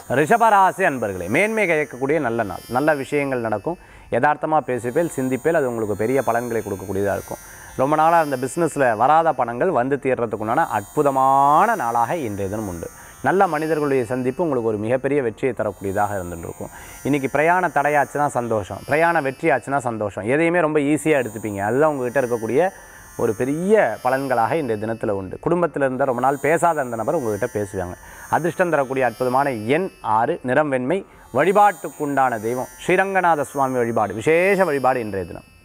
ரிஷபராசி அன்பர்களே மேன்மை கிடைக்கக்கூடிய நல்ல நாள் நல்ல விஷயங்கள் நடக்கும் யதார்த்தமாக பேசிப்பேல் சிந்திப்பேல் அது உங்களுக்கு பெரிய பலன்களை கொடுக்கக்கூடியதாக இருக்கும் ரொம்ப நாளாக இந்த பிஸ்னஸில் வராத பணங்கள் வந்து தீர்றதுக்குண்டான அற்புதமான நாளாக இன்றைய தினம் உண்டு நல்ல மனிதர்களுடைய சந்திப்பு உங்களுக்கு ஒரு மிகப்பெரிய வெற்றியை தரக்கூடியதாக இருந்துட்டு இருக்கும் இன்றைக்கி பிரயாண தடையாச்சுன்னா சந்தோஷம் பிரயாண வெற்றி ஆச்சுன்னா சந்தோஷம் எதையுமே ரொம்ப ஈஸியாக எடுத்துப்பீங்க அதுதான் உங்ககிட்ட இருக்கக்கூடிய ஒரு பெரிய பலன்களாக இன்றைய தினத்தில் உண்டு குடும்பத்தில் இருந்த ரொம்ப நாள் பேசாத இருந்த நபர் உங்ககிட்ட பேசுவாங்க அதிர்ஷ்டம் தரக்கூடிய அற்புதமான எண் ஆறு நிறம் வெண்மை வழிபாட்டுக்குண்டான தெய்வம் ஸ்ரீரங்கநாத சுவாமி வழிபாடு விசேஷ வழிபாடு இன்றைய தினம்